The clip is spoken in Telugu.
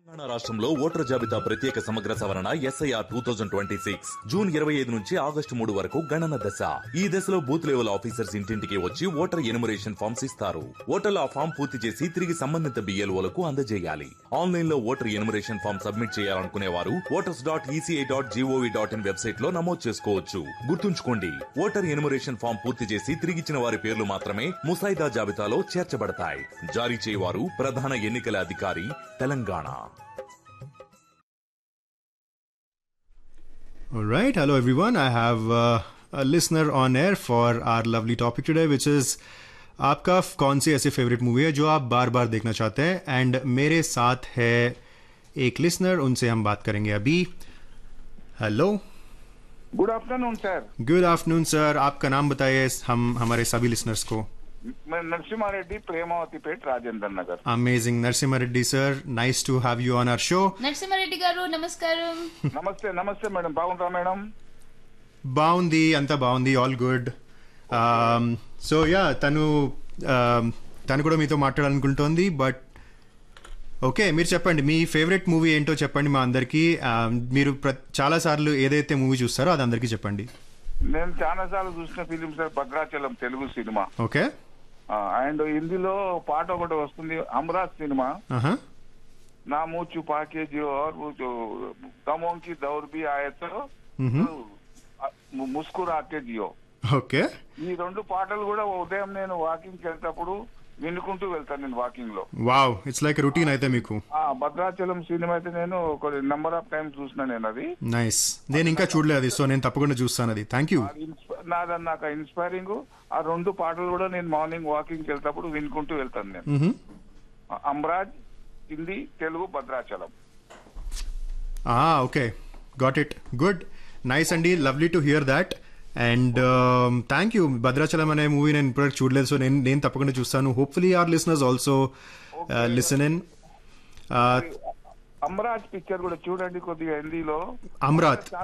తెలంగాణ రాష్ట్రంలో ఓటర్ జాబితా ప్రత్యేక సమగ్ర సవరణ SIR two thousand twenty six June ఇరవై ఐదు నుంచి ఆగస్టు మూడు వరకు గణన దశ ఈ దశలో బూత్ లెవెల్ ఆఫీసర్స్ ఇంటింటికి వచ్చి ఓటర్ ఎనుమరేషన్ ఫామ్స్ ఇస్తారు ఓటర్లు ఆ ఫామ్ పూర్తి చేసి తిరిగి సంబంధిత బిఎల్ఓలకు అందజేయాలి ఆన్లైన్ లో ఓటర్ ఎనుమరేషన్ ఫామ్ సబ్మిట్ చేయాలనుకునే వారు voters dot ECI dot gov dot in website లో నమోదు చేసుకోవచ్చు గుర్తుంచుకోండి ఓటర్ ఎనుమరేషన్ ఫామ్ పూర్తి చేసి తిరిగిచ్చిన వారి పేర్లు మాత్రమే ముసాయిదా జాబితాలో చేర్చబడతాయి జారీ చేయవారు ప్రధాన ఎన్నికల అధికారి Telangana All right. Hello, everyone. I have uh, a listener on air for our lovely topic today, which is आपका कौन सी ऐसी फेवरेट मूवी है जो आप बार बार देखना चाहते हैं एंड मेरे साथ है एक लिसनर उनसे हम बात करेंगे अभी hello good afternoon sir good afternoon sir आपका नाम बताइए हम हमारे सभी लिसनर्स को मैं Narasimha Reddy Premavathi Pet Rajendra Nagar amazing Narasimha Reddy sir nice to have you on our show Narasimha Reddy garu నమస్కారం నమస్తే నమస్తే మేడం బాగుంటా మేడం బాగుంది అంతా బాగుంది ఆల్ గుడ్ సో యా తను um, తను కూడా మీతో మాట్లాడాలనుకుంటోంది బట్ ఓకే మీరు చెప్పండి మీ ఫేవరెట్ మూవీ ఏంటో చెప్పండి మా అందరికీ Um, మీరు ప్ర చాలా సార్లు ఏదైతే మూవీ చూస్తారో అది అందరికీ చెప్పండి నేను చాలా సార్లు చూసిన ఫిలిం సార్ భద్రాచలం తెలుగు సినిమా ఓకే అండ్ హిందీలో పాట ఒకటి వస్తుంది అమరాజ్ సినిమా ఆహా నా మూచు పాకేజీ और वो जो गमों की दौर भी आए तो ముస్కురా के जियो ఓకే ఈ రెండు పాటలు కూడా ఉదయం నేను వాకింగ్ వెళ్తేటప్పుడు వినుకుంటూ వెళ్తాను నేను వాకింగ్ లో వావ్ ఇట్స్ లైక్ రొటీన్ అయితే మీకు ఆ భద్రాచలం సినిమా అయితే నేను కొన్ని నెంబర్ ఆఫ్ టైమ్స్ చూసిన నేను అది నైస్ నేను ఇంకా చూడలేదు అది సో నేను తప్పకుండా చూస్తాను అది థ్యాంక్ యూ అది ఇన్స్ప- నాది నాకు ఇన్స్పైరింగ్ ఆ రెండు పాటలు కూడా నేను మార్నింగ్ వాకింగ్ వెళ్తేప్పుడు వినుకుంటూ వెళ్తాను నేను Humraaz Hindi Telugu Bhadrachalam okay got it good nice అండి lovely to hear that and thank you Bhadrachalam అనే మూవీ నేను ఇప్పటివరకు చూడలేదు సో నేను నేను తప్పకుండా చూస్తాను hopefully our listeners also listen in Humraaz picture కూడా చూడండి కొద్దిగా హిందీలో అమ్రాత్